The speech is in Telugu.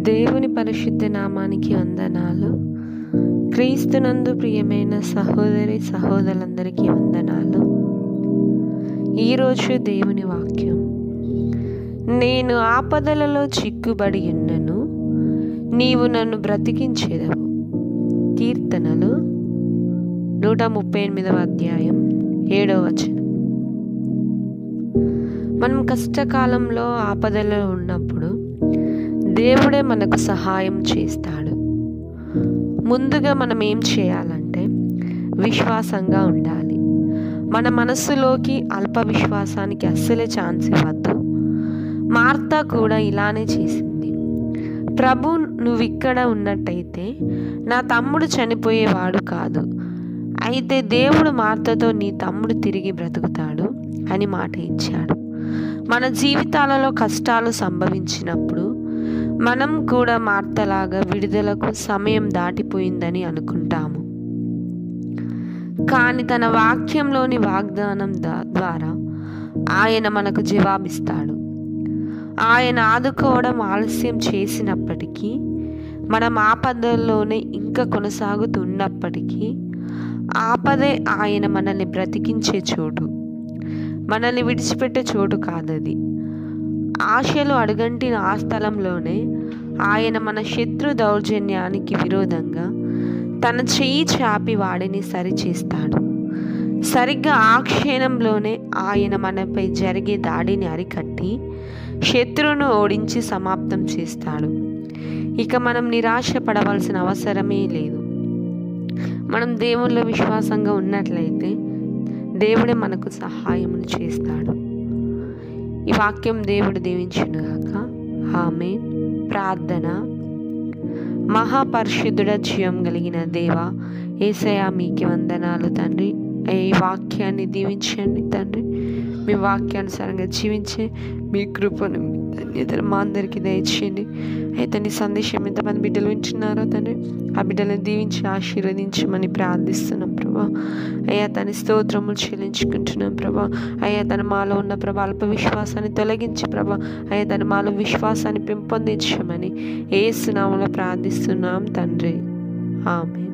దేవుని పరిశుద్ధ నామానికి వందనాలు క్రీస్తునందు ప్రియమైన సహోదరి సహోదరులందరికీ వందనాలు ఈరోజు దేవుని వాక్యం నేను ఆపదలలో చిక్కుబడి ఉన్నను నీవు నన్ను బ్రతికించేదవు కీర్తనలు నూట ముప్పై ఎనిమిదవ అధ్యాయం ఏడవ వచనం మనం కష్టకాలంలో ఆపదలో ఉన్నప్పుడు దేవుడే మనకు సహాయం చేస్తాడు ముందుగా మనం ఏం చేయాలంటే విశ్వాసంగా ఉండాలి మన మనస్సులోకి అల్ప విశ్వాసానికి అస్సలే ఛాన్స్ ఇవ్వద్దు మార్తా కూడా ఇలానే చేసింది ప్రభు నువ్వు ఇక్కడ ఉన్నట్టయితే నా తమ్ముడు చనిపోయేవాడు కాదు అయితే దేవుడు మార్తతో నీ తమ్ముడు తిరిగి బ్రతుకుతాడు అని మాట ఇచ్చాడు మన జీవితాలలో కష్టాలు సంభవించినప్పుడు మనం కూడా మార్తలాగా విడుదలకు సమయం దాటిపోయిందని అనుకుంటాము కానీ తన వాక్యంలోని వాగ్దానం ద్వారా ఆయన మనకు జవాబిస్తాడు ఆయన ఆదుకోవడం ఆలస్యం చేసినప్పటికీ మనం ఆపదల్లోనే ఇంకా కొనసాగుతున్నప్పటికీ ఆపదే ఆయన మనల్ని బ్రతికించే చోటు మనల్ని విడిచిపెట్టే చోటు కాదది ఆశలు అడుగంటిన ఆ స్థలంలోనే ఆయన మన శత్రు దౌర్జన్యానికి విరోధంగా తన చెయ్యి చాపి వాడిని సరిచేస్తాడు సరిగ్గా ఆ క్షణంలోనే ఆయన మనపై జరిగే దాడిని అరికట్టి శత్రువును ఓడించి సమాప్తం చేస్తాడు ఇక మనం నిరాశ పడవలసిన అవసరమే లేదు మనం దేవుళ్ళ విశ్వాసంగా ఉన్నట్లయితే దేవుడే మనకు సహాయమును చేస్తాడు ఈ వాక్యం దేవుడు దీవించునుగాక ఆమె ప్రార్థన మహాపరిశుద్ధుడ జీవం కలిగిన దేవ ఏసయా మీకి వందనాలు తండ్రి ఈ వాక్యాన్ని దీవించండి తండ్రి మీ వాక్యానుసారంగా జీవించే మీ కృపను మీ ధన్యతను మా అందరికీ దయచేయండి అయితే నీ సందేశం ఎంతమంది బిడ్డలు వింటున్నారో తండ్రి ఆ బిడ్డలను దీవించి ఆశీర్వదించమని ప్రార్థిస్తున్నాం ప్రభా అయ్యా తన స్తోత్రములు చెల్లించుకుంటున్నాం ప్రభా అయ్యా తన మాలో ఉన్న ప్రభా అల్ప విశ్వాసాన్ని తొలగించి ప్రభా అయ్యా తన మాలో విశ్వాసాన్ని పెంపొందించమని ఏ సునామంలో ప్రార్థిస్తున్నాం తండ్రి ఆమె